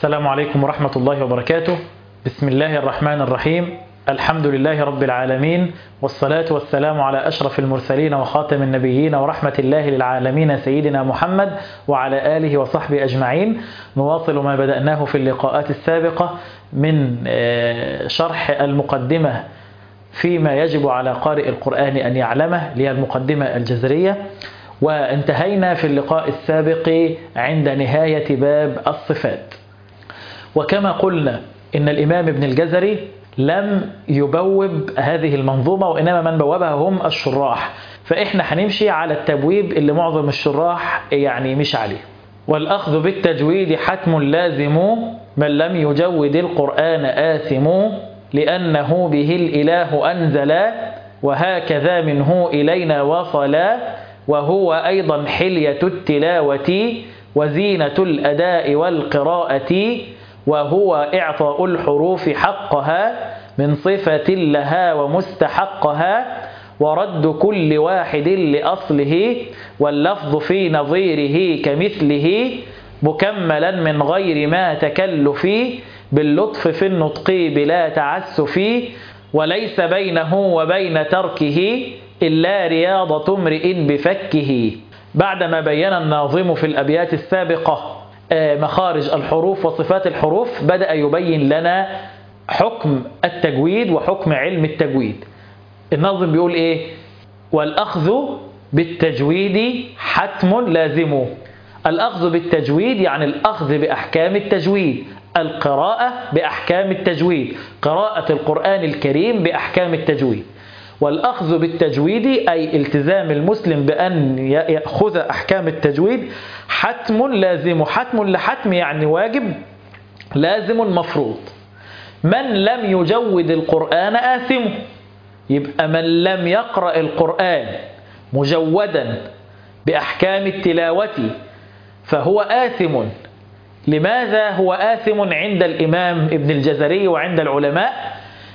السلام عليكم ورحمة الله وبركاته بسم الله الرحمن الرحيم الحمد لله رب العالمين والصلاة والسلام على أشرف المرسلين وخاتم النبيين ورحمة الله للعالمين سيدنا محمد وعلى آله وصحبه أجمعين نواصل ما بدأناه في اللقاءات السابقة من شرح المقدمة فيما يجب على قارئ القرآن أن يعلمه لهي المقدمة الجزرية وانتهينا في اللقاء السابق عند نهاية باب الصفات وكما قلنا إن الإمام ابن الجزري لم يبوب هذه المنظومة وإنما من بوبها هم الشراح فإحنا هنمشي على التبويب اللي معظم الشراح يعني مش عليه والأخذ بالتجويد حتم لازم من لم يجود القرآن آثم لأنه به الإله أنزلا وهكذا منه إلينا وصلا وهو أيضا حلية التلاوة وزينة الأداء والقراءة وهو إعطاء الحروف حقها من صفة لها ومستحقها ورد كل واحد لأصله واللفظ في نظيره كمثله مكملا من غير ما تكلف باللطف في النطق بلا تعسف وليس بينه وبين تركه إلا رياضة امرئ بفكه بعدما بين الناظم في الأبيات السابقة مخارج الحروف وصفات الحروف بدأ يبين لنا حكم التجويد وحكم علم التجويد الناظم بيقول ايه والأخذ بالتجويد حتم لازم الأخذ بالتجويد يعني الأخذ بأحكام التجويد القراءة بأحكام التجويد قراءة القرآن الكريم بأحكام التجويد والأخذ بالتجويد أي التزام المسلم بأن يأخذ أحكام التجويد حتم لازم حتم لحتم يعني واجب لازم مفروض من لم يجود القرآن آثم يبقى من لم يقرأ القرآن مجودا بأحكام التلاوة فهو آثم لماذا هو آثم عند الإمام ابن الجزري وعند العلماء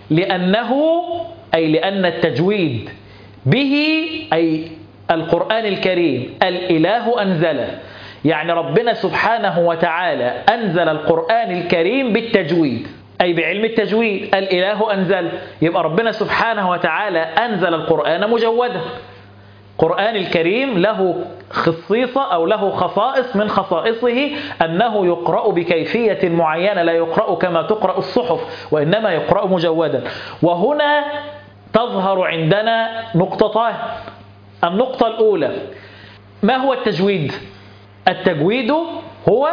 لأنه أي لأن التجويد به أي القرآن الكريم الإله أنزله يعني ربنا سبحانه وتعالى أنزل القرآن الكريم بالتجويد أي بعلم التجويد الإله أنزل يبقى ربنا سبحانه وتعالى أنزل القرآن مجودا القرآن الكريم له خصيصة أو له خصائص من خصائصه أنه يقرأ بكيفية معينة لا يقرأ كما تقرأ الصحف وإنما يقرأ مجودا وهنا تظهر عندنا نقطتان النقطة الأولى ما هو التجويد؟ التجويد هو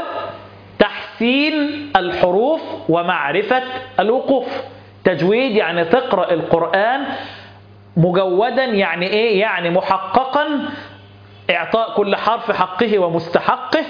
تحسين الحروف ومعرفة الوقوف تجويد يعني تقرأ القرآن مجودا يعني ايه يعني محققا اعطاء كل حرف حقه ومستحقه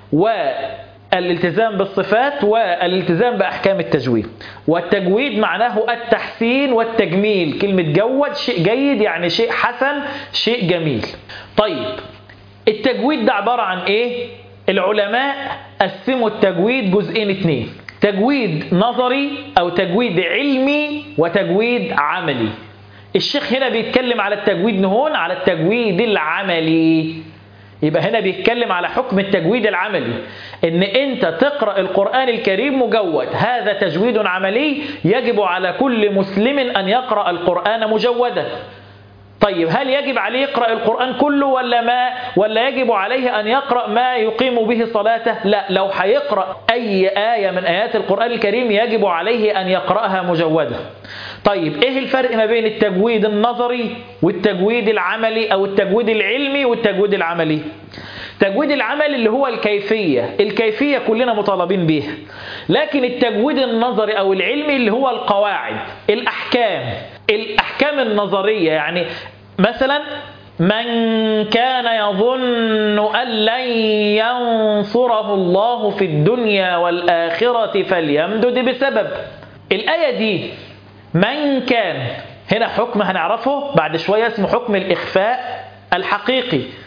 والالتزام بالصفات والالتزام باحكام التجويد والتجويد معناه التحسين والتجميل كلمه جود شيء جيد يعني شيء حسن شيء جميل طيب التجويد ده عباره عن ايه العلماء قسموا التجويد جزئين اتنين تجويد نظري او تجويد علمي وتجويد عملي الشيخ هنا بيتكلم على التجويد هون على التجويد العملي يبقى هنا بيتكلم على حكم التجويد العملي ان انت تقرأ القرآن الكريم مجود هذا تجويد عملي يجب على كل مسلم ان يقرأ القرآن مجودا طيب هل يجب عليه يقرأ القرآن كله ولا ما ولا يجب عليه أن يقرأ ما يقيم به صلاته لا لو هيقرأ أي آية من آيات القرآن الكريم يجب عليه أن يقرأها مجودة طيب إيه الفرق ما بين التجويد النظري والتجويد العملي أو التجويد العلمي والتجويد العملي التجويد العملي اللي هو الكيفية الكيفية كلنا مطالبين بيها لكن التجويد النظري أو العلمي اللي هو القواعد الأحكام الأحكام النظرية يعني مثلا من كان يظن أن لن ينصره الله في الدنيا والآخرة فليمدد بسبب الآية دي من كان هنا حكم هنعرفه بعد شوية اسمه حكم الإخفاء الحقيقي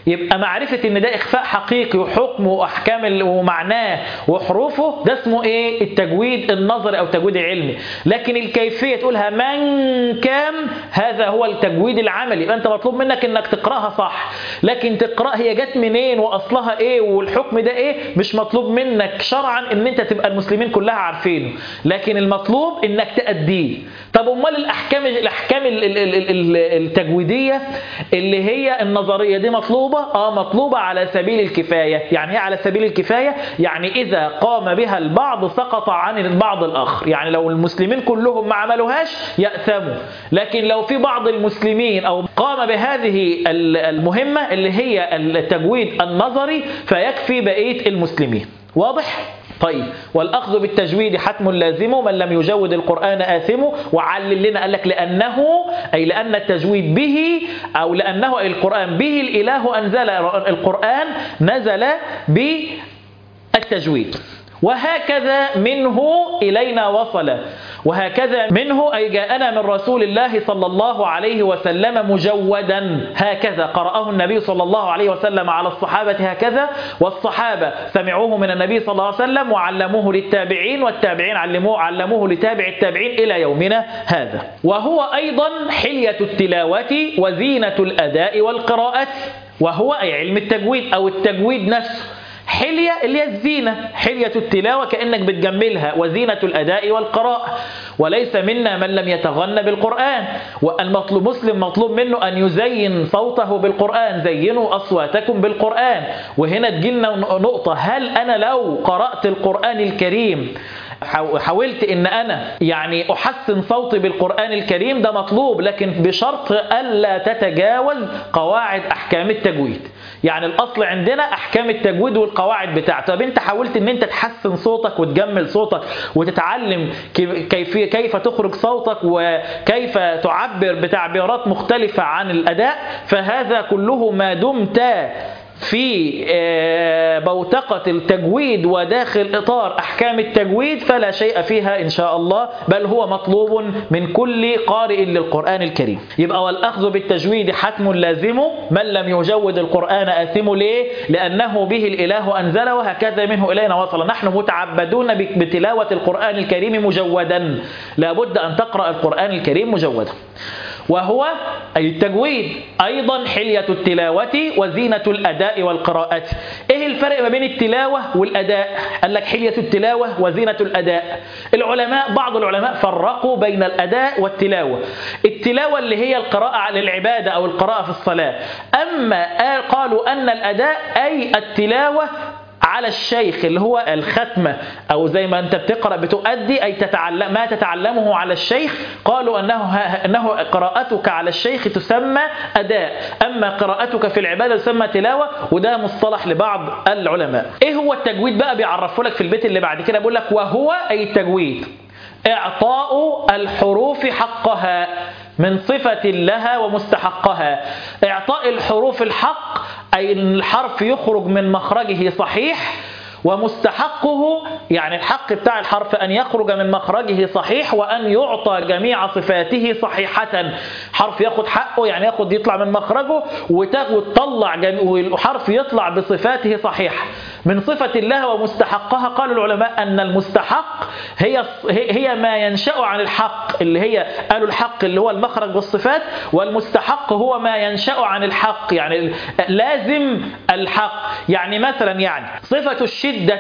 يبقى معرفة ان ده اخفاء حقيقي وحكم واحكام ومعناه وحروفه ده اسمه ايه التجويد النظري او التجويد العلمي لكن الكيفية تقولها من كام هذا هو التجويد العملي يبقى انت مطلوب منك انك تقراها صح لكن تقرا هي جت منين واصلها ايه والحكم ده ايه مش مطلوب منك شرعا ان انت تبقى المسلمين كلها عارفينه لكن المطلوب انك تأديه طب امال الاحكام الاحكام التجويديه اللي هي النظريه دي مطلوبه اه مطلوبه على سبيل الكفايه يعني ايه على سبيل الكفايه يعني اذا قام بها البعض سقط عن البعض الاخر يعني لو المسلمين كلهم ما عملوهاش يأثموا لكن لو في بعض المسلمين او قام بهذه المهمه اللي هي التجويد النظري فيكفي بقيه المسلمين واضح طيب والأخذ بالتجويد حتم لازم من لم يجود القرآن آثم وعلل لنا قال لك لأنه أي لأن التجويد به أو لأنه أي القرآن به الإله أنزل القرآن نزل بالتجويد وهكذا منه إلينا وصل وهكذا منه أي جاءنا من رسول الله صلى الله عليه وسلم مجودا هكذا قرأه النبي صلى الله عليه وسلم على الصحابة هكذا والصحابة سمعوه من النبي صلى الله عليه وسلم وعلموه للتابعين والتابعين علموه, علموه لتابع التابعين إلى يومنا هذا وهو أيضا حلية التلاوة وزينة الأداء والقراءة وهو أي علم التجويد أو التجويد نفسه حلية اللي هي الزينة حلية التلاوة كأنك بتجملها وزينة الأداء والقراءة وليس منا من لم يتغنى بالقرآن والمطلوب مسلم مطلوب منه أن يزين صوته بالقرآن زينوا أصواتكم بالقرآن وهنا تجيلنا نقطة هل أنا لو قرأت القرآن الكريم حاولت ان انا يعني احسن صوتي بالقرآن الكريم ده مطلوب لكن بشرط الا تتجاوز قواعد احكام التجويد يعني الاصل عندنا احكام التجويد والقواعد بتاعته طب انت حاولت ان انت تحسن صوتك وتجمل صوتك وتتعلم كيف كيف تخرج صوتك وكيف تعبر بتعبيرات مختلفة عن الاداء فهذا كله ما دمت في بوتقة التجويد وداخل إطار أحكام التجويد فلا شيء فيها إن شاء الله بل هو مطلوب من كل قارئ للقرآن الكريم يبقى والأخذ بالتجويد حتم لازم من لم يجود القرآن آثم ليه لأنه به الإله أنزل وهكذا منه إلينا وصل نحن متعبدون بتلاوة القرآن الكريم مجودا لابد أن تقرأ القرآن الكريم مجودا وهو أي التجويد أيضا حلية التلاوة وزينة الأداء والقراءة إيه الفرق ما بين التلاوة والأداء قال لك حلية التلاوة وزينة الأداء العلماء بعض العلماء فرقوا بين الأداء والتلاوة التلاوة اللي هي القراءة للعبادة أو القراءة في الصلاة أما قالوا أن الأداء أي التلاوة على الشيخ اللي هو الختمة أو زي ما أنت بتقرأ بتؤدي أي تتعلم ما تتعلمه على الشيخ قالوا أنه, أنه قراءتك على الشيخ تسمى أداء أما قراءتك في العبادة تسمى تلاوة وده مصطلح لبعض العلماء إيه هو التجويد بقى بيعرفه لك في البيت اللي بعد كده بيقول لك وهو أي التجويد إعطاء الحروف حقها من صفة لها ومستحقها إعطاء الحروف الحق أي الحرف يخرج من مخرجه صحيح ومستحقه يعني الحق بتاع الحرف أن يخرج من مخرجه صحيح وأن يعطى جميع صفاته صحيحة حرف ياخد حقه يعني ياخد يطلع من مخرجه وتطلع والحرف يطلع بصفاته صحيحة من صفة الله ومستحقها قال العلماء أن المستحق هي هي ما ينشأ عن الحق اللي هي قالوا الحق اللي هو المخرج والصفات والمستحق هو ما ينشأ عن الحق يعني لازم الحق يعني مثلا يعني صفة الشدة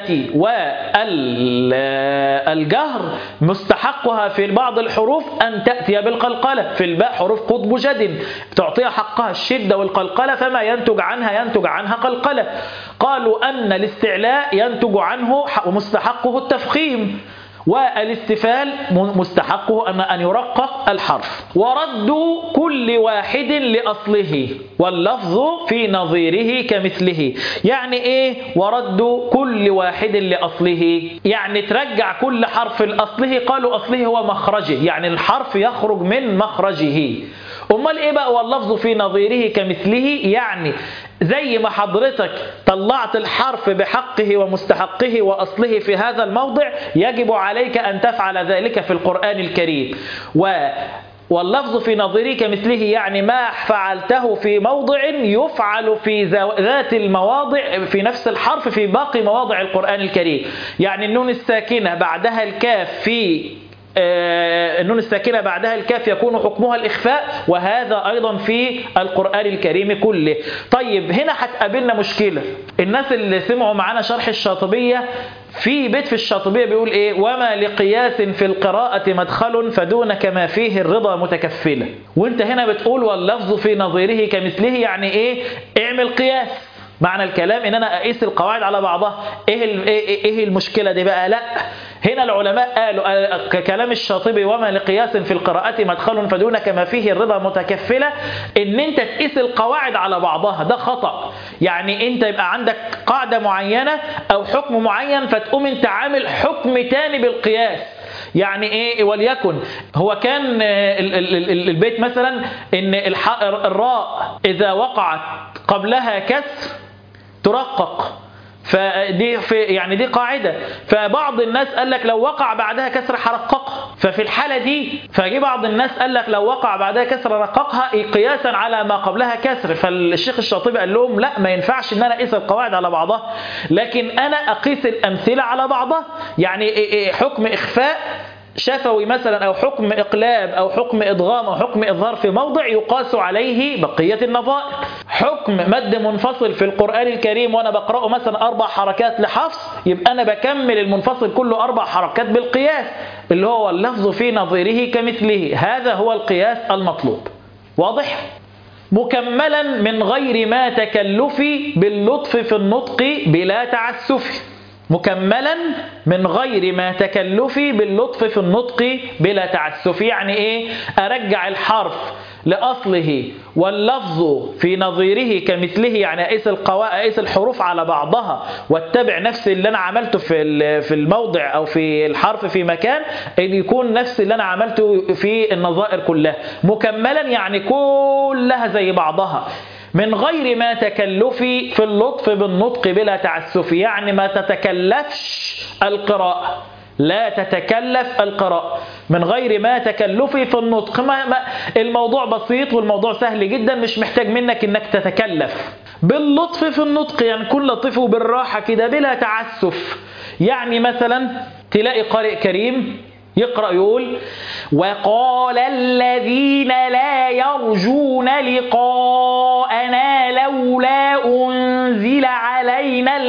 والجهر مستحقها في بعض الحروف أن تأتي بالقلقلة في الباء حروف قطب جد تعطيها حقها الشدة والقلقلة فما ينتج عنها ينتج عنها قلقلة قالوا أن الاستعلاء ينتج عنه ومستحقه التفخيم والاستفال مستحقه أن أن يرقق الحرف ورد كل واحد لأصله واللفظ في نظيره كمثله يعني إيه ورد كل واحد لأصله يعني ترجع كل حرف لأصله قالوا أصله هو مخرجه يعني الحرف يخرج من مخرجه امال ايه بقى واللفظ في نظيره كمثله يعني زي ما حضرتك طلعت الحرف بحقه ومستحقه واصله في هذا الموضع يجب عليك ان تفعل ذلك في القران الكريم و واللفظ في نظيره كمثله يعني ما فعلته في موضع يفعل في ذات المواضع في نفس الحرف في باقي مواضع القرآن الكريم يعني النون الساكنة بعدها الكاف في النون الساكنة بعدها الكاف يكون حكمها الإخفاء وهذا أيضا في القرآن الكريم كله طيب هنا هتقابلنا مشكلة الناس اللي سمعوا معانا شرح الشاطبية في بيت في الشاطبية بيقول إيه وما لقياس في القراءة مدخل فدون كما فيه الرضا متكفلة وانت هنا بتقول واللفظ في نظيره كمثله يعني إيه اعمل قياس معنى الكلام ان انا اقيس القواعد على بعضها ايه ايه المشكله دي بقى لا هنا العلماء قالوا كلام الشاطبي وما لقياس في القراءات مدخل فدون كما فيه الرضا متكفله ان انت تقيس القواعد على بعضها ده خطا يعني انت يبقى عندك قاعده معينه او حكم معين فتقوم انت عامل حكم تاني بالقياس يعني ايه وليكن هو كان البيت مثلا ان الراء اذا وقعت قبلها كسر ترقق فدي في يعني دي قاعده فبعض الناس قال لك لو وقع بعدها كسر حرققها ففي الحاله دي فجي بعض الناس قال لك لو وقع بعدها كسر رققها قياسا على ما قبلها كسر فالشيخ الشاطبي قال لهم لا ما ينفعش ان انا اقيس القواعد على بعضها لكن انا اقيس الامثله على بعضها يعني حكم اخفاء شفوي مثلا أو حكم إقلاب أو حكم إضغام أو حكم إظهار في موضع يقاس عليه بقية النظائر حكم مد منفصل في القرآن الكريم وأنا بقرأه مثلا أربع حركات لحفص يبقى أنا بكمل المنفصل كله أربع حركات بالقياس اللي هو اللفظ في نظيره كمثله هذا هو القياس المطلوب واضح؟ مكملا من غير ما تكلف باللطف في النطق بلا تعسف مكملا من غير ما تكلف باللطف في النطق بلا تعسف يعني ايه ارجع الحرف لاصله واللفظ في نظيره كمثله يعني اقيس القواء اقيس الحروف على بعضها واتبع نفس اللي انا عملته في في الموضع او في الحرف في مكان ان يكون نفس اللي انا عملته في النظائر كلها مكملا يعني كلها زي بعضها من غير ما تكلف في اللطف بالنطق بلا تعسف يعني ما تتكلفش القراءة لا تتكلف القراءة من غير ما تكلف في النطق ما ما الموضوع بسيط والموضوع سهل جدا مش محتاج منك انك تتكلف باللطف في النطق يعني كل لطيف بالراحة كده بلا تعسف يعني مثلا تلاقي قارئ كريم يقرأ يقول وقال الذين لا يرجون لقاءنا لولا أنزل علينا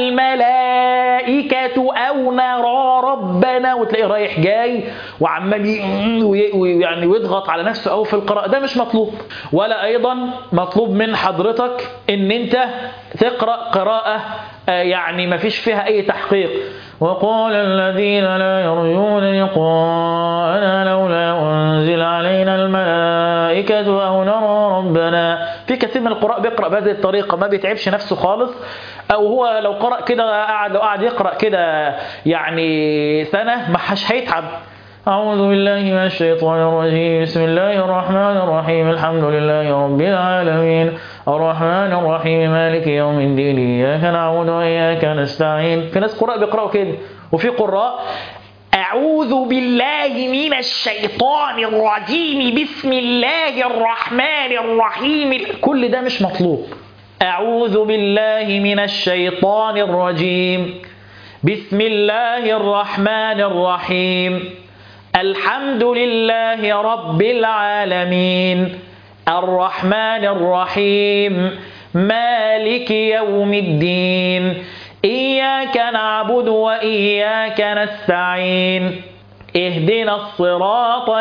الملائكة أو نرى ربنا وتلاقيه رايح جاي وعمال يعني ويضغط على نفسه أو في القراءة ده مش مطلوب ولا أيضا مطلوب من حضرتك ان انت تقرأ قراءة يعني ما فيش فيها أي تحقيق وقال الذين لا يرجون لقاءنا لولا أنزل علينا الملائكة أو نرى ربنا في كثير من القراء بيقرأ بهذه الطريقة ما بيتعبش نفسه خالص أو هو لو قرأ كده قاعد لو قاعد يقرأ كده يعني سنة ما حش هيتعب أعوذ بالله من الشيطان الرجيم بسم الله الرحمن الرحيم الحمد لله رب العالمين الرحمن الرحيم مالك يوم الدين إياك نعبد وإياك نستعين في ناس قراء بيقرأوا كده وفي قراء أعوذ بالله من الشيطان الرجيم بسم الله الرحمن الرحيم كل ده مش مطلوب أعوذ بالله من الشيطان الرجيم بسم الله الرحمن الرحيم الحمد لله رب العالمين الرحمن الرحيم مالك يوم الدين إياك نعبد وإياك نستعين اهدنا الصراط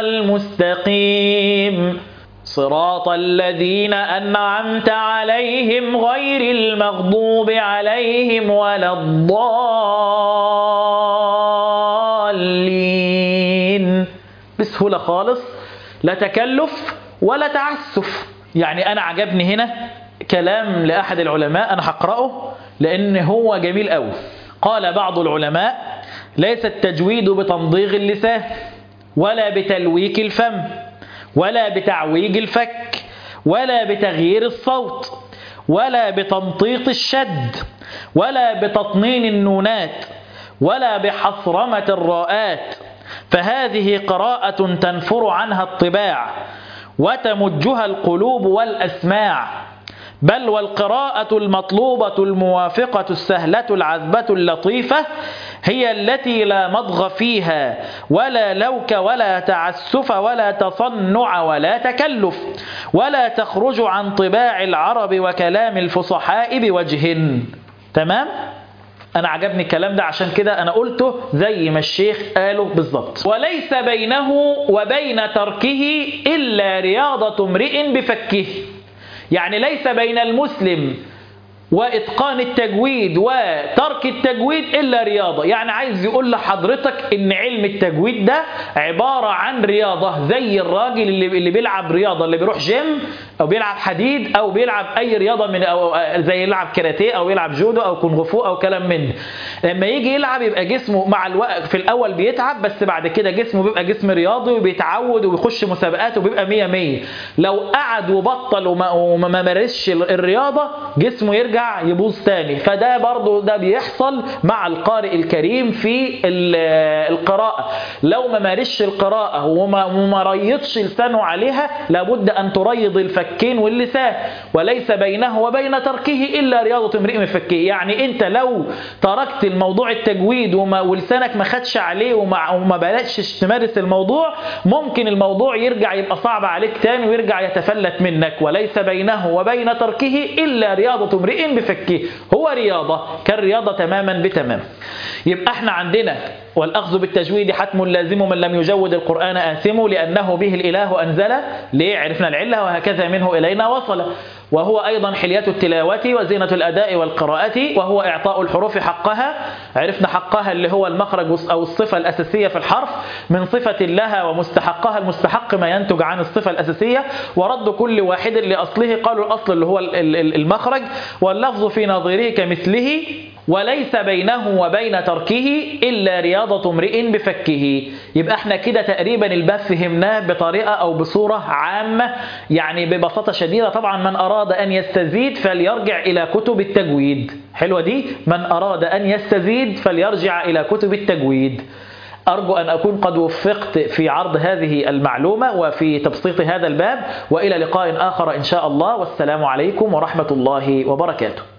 المستقيم صراط الذين أنعمت عليهم غير المغضوب عليهم ولا الضالين بسهولة خالص لا تكلف ولا تعسف يعني أنا عجبني هنا كلام لأحد العلماء أنا هقرأه لأن هو جميل قوي قال بعض العلماء ليس التجويد بتمضيغ اللسان ولا بتلويك الفم ولا بتعويج الفك ولا بتغيير الصوت ولا بتمطيط الشد ولا بتطنين النونات ولا بحصرمة الراءات فهذه قراءة تنفر عنها الطباع وتمجها القلوب والأسماع بل والقراءة المطلوبة الموافقة السهلة العذبة اللطيفة هي التي لا مضغ فيها ولا لوك ولا تعسف ولا تصنع ولا تكلف ولا تخرج عن طباع العرب وكلام الفصحاء بوجه تمام؟ أنا عجبني الكلام ده عشان كده أنا قلته زي ما الشيخ قاله بالظبط وليس بينه وبين تركه إلا رياضة امرئ بفكه يعني ليس بين المسلم وإتقان التجويد وترك التجويد إلا رياضة يعني عايز يقول لحضرتك إن علم التجويد ده عبارة عن رياضة زي الراجل اللي, اللي بيلعب رياضة اللي بيروح جيم أو بيلعب حديد أو بيلعب أي رياضة من أو زي يلعب كاراتيه أو يلعب جودو أو كونغ فو أو كلام من لما يجي يلعب يبقى جسمه مع الوقت في الأول بيتعب بس بعد كده جسمه بيبقى جسم رياضي وبيتعود وبيخش مسابقات وبيبقى مية مية لو قعد وبطل وما, وما مارسش الرياضة جسمه يرجع يرجع يبوظ تاني فده برضو ده بيحصل مع القارئ الكريم في القراءة لو ما مارسش القراءة وما, وما ريضش لسانه عليها لابد أن تريض الفكين واللسان وليس بينه وبين تركه إلا رياضة امرئ من فكيه يعني أنت لو تركت الموضوع التجويد وما ولسانك ما خدش عليه وما, وما بلاتش تمارس الموضوع ممكن الموضوع يرجع يبقى صعب عليك تاني ويرجع يتفلت منك وليس بينه وبين تركه إلا رياضة امرئ بفكه هو رياضة كالرياضة تماما بتمام يبقى احنا عندنا والأخذ بالتجويد حتم لازم من لم يجود القرآن آثم لأنه به الإله أنزل ليه عرفنا العلة وهكذا منه إلينا وصل وهو أيضا حلية التلاوة وزينة الأداء والقراءة وهو إعطاء الحروف حقها عرفنا حقها اللي هو المخرج أو الصفة الأساسية في الحرف من صفة لها ومستحقها المستحق ما ينتج عن الصفة الأساسية ورد كل واحد لأصله قالوا الأصل اللي هو المخرج واللفظ في نظيره كمثله وليس بينه وبين تركه إلا رياضة امرئ بفكه يبقى احنا كده تقريبا الباب فهمناه بطريقة أو بصورة عامة يعني ببساطة شديدة طبعا من أراد أن يستزيد فليرجع إلى كتب التجويد حلوة دي من أراد أن يستزيد فليرجع إلى كتب التجويد أرجو أن أكون قد وفقت في عرض هذه المعلومة وفي تبسيط هذا الباب وإلى لقاء آخر إن شاء الله والسلام عليكم ورحمة الله وبركاته